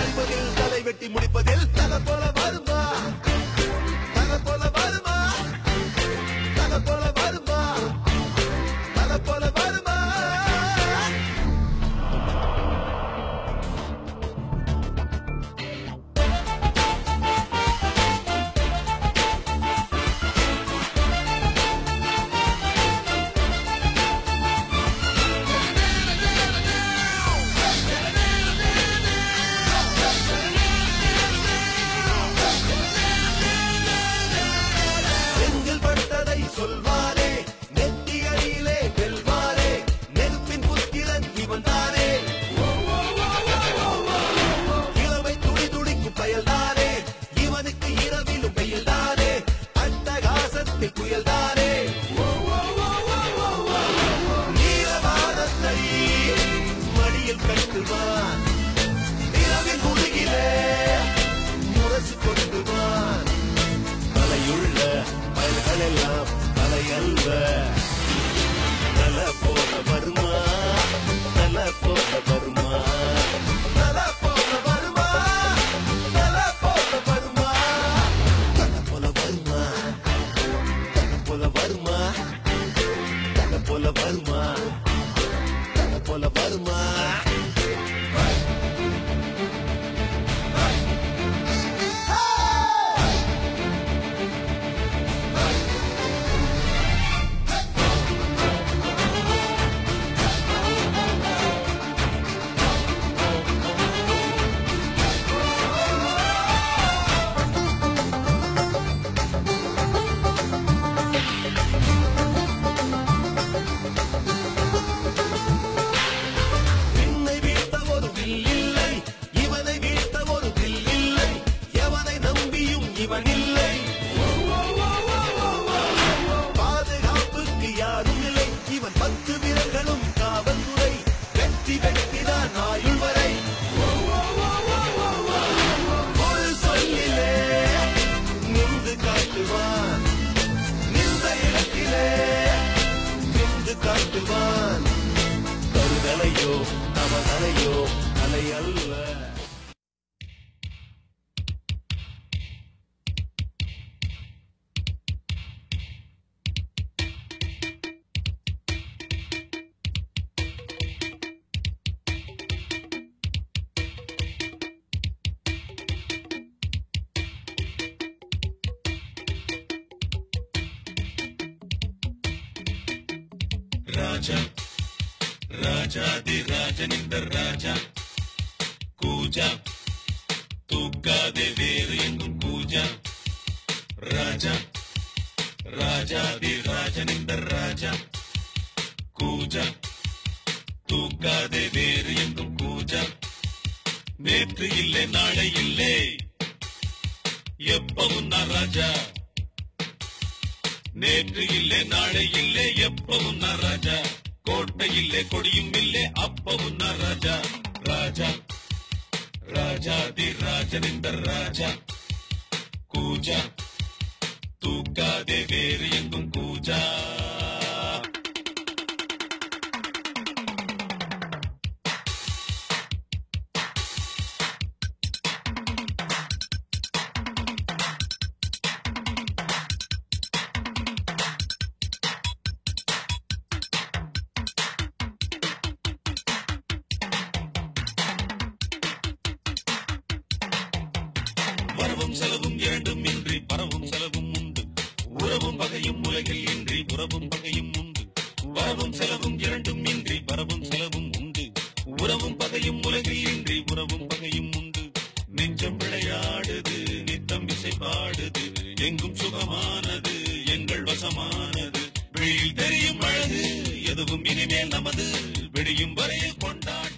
பறிப்பதில் தலை வெட்டி முடிப்பதில் தலை போல வருமா தலை போல வருமா தலை போல வருமா தலை போல வருமா நெஞ்சில் பட்டதை சொல்வாரே நெத்தியடியிலே வெல்வாரே நெருப்பின் புத்திரன் இவன் தானே இளமை துடி துடிக்கும் பயல்தானே இவனுக்கு இரவிலும் வெயில்தானே அட்டகாசத்தில் புயல்தானே நீலவானத்தை மடியில் கட்டுவான் நிலவின் முதுகிலே முரசு கொண்டுவான் தலையுள்ள பயல்கள் எல்லாம் தலையல்வ தல போல வருமா தல போல வருமா தல போல வருமா தல போல வருமா தல போல வருமா தல போல வருமா தல போல வருமா தல போல வருமா விண்ணை வீழ்த்த ஒரு வில் இல்லை இவனை வீழ்த்த ஒரு வில் இல்லை எவனை நம்பியும் இவன் இல்லை பாதுகாப்புக்கு யாரும் இல்லை இவன் பத்து விரல்களும் காவல்துறை வெற்றி வெற்றிதான் ஆயுள் வரை ஒரு சொல்லிலே நின்று காட்டுவான் நின்ற இடத்திலே நின்று காட்டுவான் தருதலையோ தவதலையோ அலை அல்ல ராஜா ராஜாதி ராஜனிந்த ராஜா கூஜா தூக்காதே வேறு எங்கும் கூஜா ராஜா ராஜாதி ராஜனிந்த ராஜா கூஜா தூக்காதே வேறு எங்கும் கூஜா நேற்று இல்லை நாளை இல்லை எப்பவும் நான் ராஜா நேற்று இல்லை நாளை இல்லை எப்பவும் நான் ராஜா கோட்டை இல்லை கொடியும் இல்லை அப்பவும் நான் ராஜா ராஜா ராஜாதி ராஜனிந்த ராஜா கூஜா தூக்காதே வேறு எங்கும் கூஜா வரவும் செலவும் இரண்டும் இன்றி பரவும் செலவும் உண்டு உறவும் பகையும் உலகில் இன்றி உறவும் பகையும் உண்டு வரவும் செலவும் இரண்டும் இன்றி பரவும் செலவும் உண்டு உறவும் பகையும் உலகில் இன்றி உறவும் பகையும் உண்டு நெஞ்சம் விளையாடுது நித்தம் இசை பாடுது எங்கும் சுகமானது எங்கள் வசமானது வெளியில் தெரியும் அழகு எதுவும் இனிமேல் நமது விடியும் வரையில் கொண்டாட்டம்